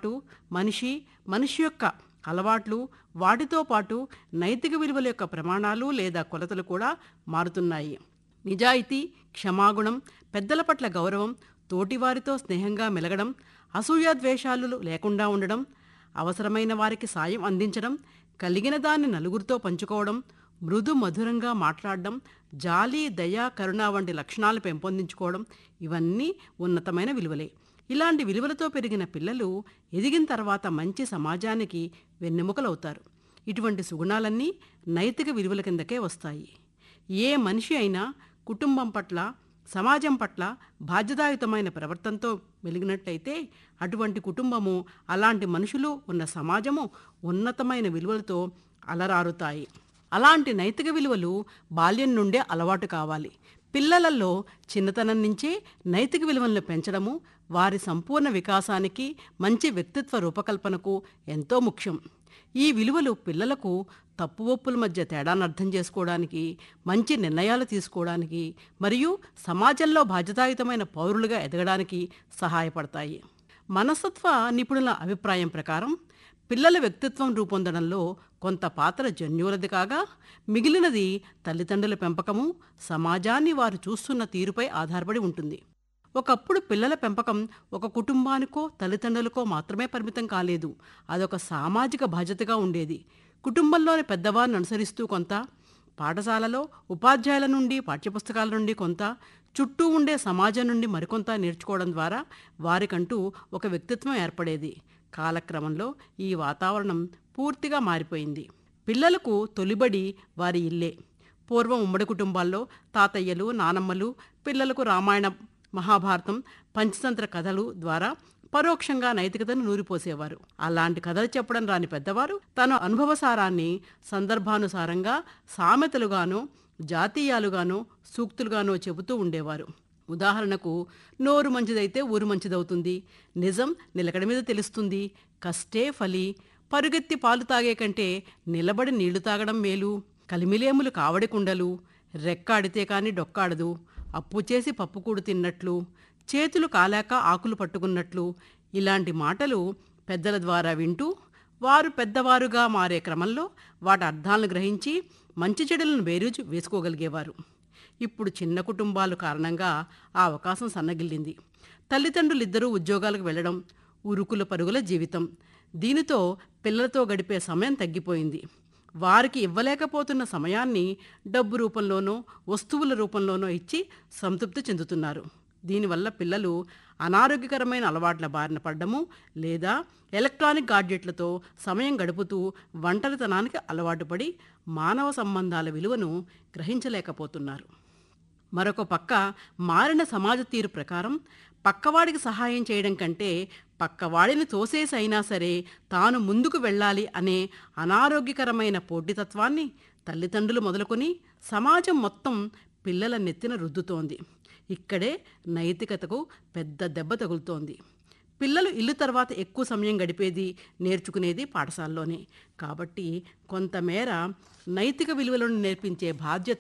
పాటు మనిషి మనిషి యొక్క అలవాట్లు వాటితో పాటు నైతిక విలువల యొక్క ప్రమాణాలు లేదా కొలతలు కూడా మారుతున్నాయి నిజాయితీ క్షమాగుణం పెద్దల పట్ల గౌరవం తోటివారితో స్నేహంగా మెలగడం అసూయాద్వేషాలు లేకుండా ఉండడం అవసరమైన వారికి సాయం అందించడం కలిగిన దాన్ని నలుగురితో పంచుకోవడం మృదు మధురంగా మాట్లాడడం జాలి దయ కరుణ వంటి లక్షణాలు పెంపొందించుకోవడం ఇవన్నీ ఉన్నతమైన విలువలే ఇలాంటి విలువలతో పెరిగిన పిల్లలు ఎదిగిన తర్వాత మంచి సమాజానికి వెన్నెముకలవుతారు ఇటువంటి సుగుణాలన్నీ నైతిక విలువల కిందకే వస్తాయి ఏ మనిషి అయినా కుటుంబం పట్ల సమాజం పట్ల బాధ్యతాయుతమైన ప్రవర్తనతో మెలిగినట్టయితే అటువంటి కుటుంబము అలాంటి మనుషులు ఉన్న సమాజము ఉన్నతమైన విలువలతో అలరారుతాయి అలాంటి నైతిక విలువలు బాల్యం నుండే అలవాటు కావాలి పిల్లలలో చిన్నతనం నుంచే నైతిక విలువలను పెంచడము వారి సంపూర్ణ వికాసానికి మంచి వ్యక్తిత్వ రూపకల్పనకు ఎంతో ముఖ్యం ఈ విలువలు పిల్లలకు తప్పు ఒప్పుల మధ్య తేడాను అర్థం చేసుకోవడానికి మంచి నిర్ణయాలు తీసుకోవడానికి మరియు సమాజంలో బాధ్యతాయుతమైన పౌరులుగా ఎదగడానికి సహాయపడతాయి మనస్తత్వ నిపుణుల అభిప్రాయం ప్రకారం పిల్లల వ్యక్తిత్వం రూపొందడంలో కొంత పాత్ర జన్యువులది కాగా మిగిలినది తల్లిదండ్రుల పెంపకము సమాజాన్ని వారు చూస్తున్న తీరుపై ఆధారపడి ఉంటుంది ఒకప్పుడు పిల్లల పెంపకం ఒక కుటుంబానికో తల్లిదండ్రులకో మాత్రమే పరిమితం కాలేదు అదొక సామాజిక బాధ్యతగా ఉండేది కుటుంబంలోని పెద్దవారిని అనుసరిస్తూ కొంత పాఠశాలలో ఉపాధ్యాయుల నుండి పాఠ్యపుస్తకాల నుండి కొంత చుట్టూ ఉండే సమాజం నుండి మరికొంత నేర్చుకోవడం ద్వారా వారికంటూ ఒక వ్యక్తిత్వం ఏర్పడేది కాలక్రమంలో ఈ వాతావరణం పూర్తిగా మారిపోయింది పిల్లలకు తొలిబడి వారి ఇల్లే పూర్వం ఉమ్మడి కుటుంబాల్లో తాతయ్యలు నానమ్మలు పిల్లలకు రామాయణ మహాభారతం పంచతంత్ర కథలు ద్వారా పరోక్షంగా నైతికతను నూరిపోసేవారు అలాంటి కథలు చెప్పడం రాని పెద్దవారు తన అనుభవసారాన్ని సందర్భానుసారంగా సామెతలుగానో జాతీయాలుగానో సూక్తులుగానో చెబుతూ ఉండేవారు ఉదాహరణకు నోరు మంచిదైతే ఊరు మంచిదవుతుంది నిజం నిలకడ మీద తెలుస్తుంది కష్టే ఫలి పరుగెత్తి పాలు తాగే కంటే నిలబడి నీళ్లు తాగడం మేలు కలిమిలేములు కావడి కుండలు రెక్కాడితే కాని డొక్కాడదు అప్పు చేసి పప్పుకూడు తిన్నట్లు చేతులు కాలాక ఆకులు పట్టుకున్నట్లు ఇలాంటి మాటలు పెద్దల ద్వారా వింటూ వారు పెద్దవారుగా మారే క్రమంలో వాటి అర్థాలను గ్రహించి మంచి చెడులను బేరీజు వేసుకోగలిగేవారు ఇప్పుడు చిన్న కుటుంబాలు కారణంగా ఆ అవకాశం సన్నగిల్లింది తల్లిదండ్రులిద్దరూ ఉద్యోగాలకు వెళ్ళడం ఉరుకుల పరుగుల జీవితం దీనితో పిల్లలతో గడిపే సమయం తగ్గిపోయింది వారికి ఇవ్వలేకపోతున్న సమయాన్ని డబ్బు రూపంలోనో వస్తువుల రూపంలోనో ఇచ్చి సంతృప్తి చెందుతున్నారు దీనివల్ల పిల్లలు అనారోగ్యకరమైన అలవాట్ల బారిన పడ్డము లేదా ఎలక్ట్రానిక్ గాడ్జెట్లతో సమయం గడుపుతూ ఒంటరితనానికి అలవాటు పడి మానవ సంబంధాల విలువను గ్రహించలేకపోతున్నారు మరొక పక్క మారిన సమాజ తీరు ప్రకారం పక్కవాడికి సహాయం చేయడం కంటే పక్కవాడిని తోసేసి అయినా సరే తాను ముందుకు వెళ్ళాలి అనే అనారోగ్యకరమైన పోటీతత్వాన్ని తల్లిదండ్రులు మొదలుకొని సమాజం మొత్తం పిల్లల నెత్తిన రుద్దుతోంది ఇక్కడే నైతికతకు పెద్ద దెబ్బ తగులుతోంది పిల్లలు ఇల్లు తర్వాత ఎక్కువ సమయం గడిపేది నేర్చుకునేది పాఠశాలలోనే కాబట్టి కొంతమేర నైతిక విలువలను నేర్పించే బాధ్యత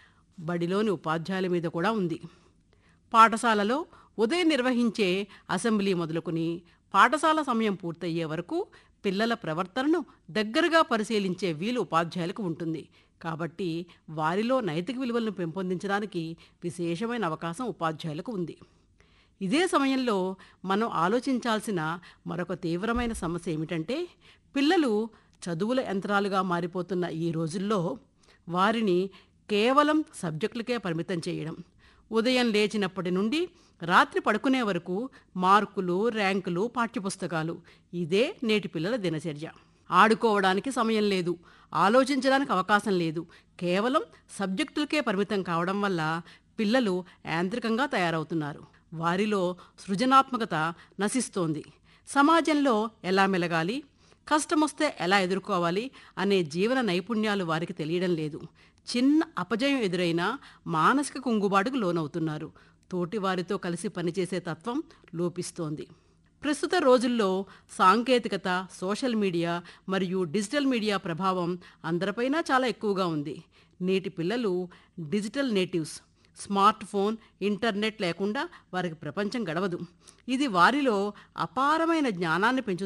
బడిలోని ఉపాధ్యాయుల మీద కూడా ఉంది పాఠశాలలో ఉదయం నిర్వహించే అసెంబ్లీ మొదలుకొని పాఠశాల సమయం పూర్తయ్యే వరకు పిల్లల ప్రవర్తనను దగ్గరగా పరిశీలించే వీలు ఉపాధ్యాయులకు ఉంటుంది కాబట్టి వారిలో నైతిక విలువలను పెంపొందించడానికి విశేషమైన అవకాశం ఉపాధ్యాయులకు ఉంది ఇదే సమయంలో మనం ఆలోచించాల్సిన మరొక తీవ్రమైన సమస్య ఏమిటంటే పిల్లలు చదువుల యంత్రాలుగా మారిపోతున్న ఈ రోజుల్లో వారిని కేవలం సబ్జెక్టులకే పరిమితం చేయడం ఉదయం లేచినప్పటి నుండి రాత్రి పడుకునే వరకు మార్కులు ర్యాంకులు పాఠ్యపుస్తకాలు ఇదే నేటి పిల్లల దినచర్య ఆడుకోవడానికి సమయం లేదు ఆలోచించడానికి అవకాశం లేదు కేవలం సబ్జెక్టులకే పరిమితం కావడం వల్ల పిల్లలు యాంత్రికంగా తయారవుతున్నారు వారిలో సృజనాత్మకత నశిస్తోంది సమాజంలో ఎలా మెలగాలి కష్టమొస్తే ఎలా ఎదుర్కోవాలి అనే జీవన నైపుణ్యాలు వారికి తెలియడం లేదు చిన్న అపజయం ఎదురైనా మానసిక కుంగుబాటుకు లోనవుతున్నారు తోటివారితో కలిసి పనిచేసే తత్వం లోపిస్తోంది ప్రస్తుత రోజుల్లో సాంకేతికత సోషల్ మీడియా మరియు డిజిటల్ మీడియా ప్రభావం అందరిపైన చాలా ఎక్కువగా ఉంది నేటి పిల్లలు digital natives smartphone internet లేకుండా వారికి ప్రపంచం గడవదు ఇది వారిలో అపారమైన జ్ఞానాన్ని పెంచు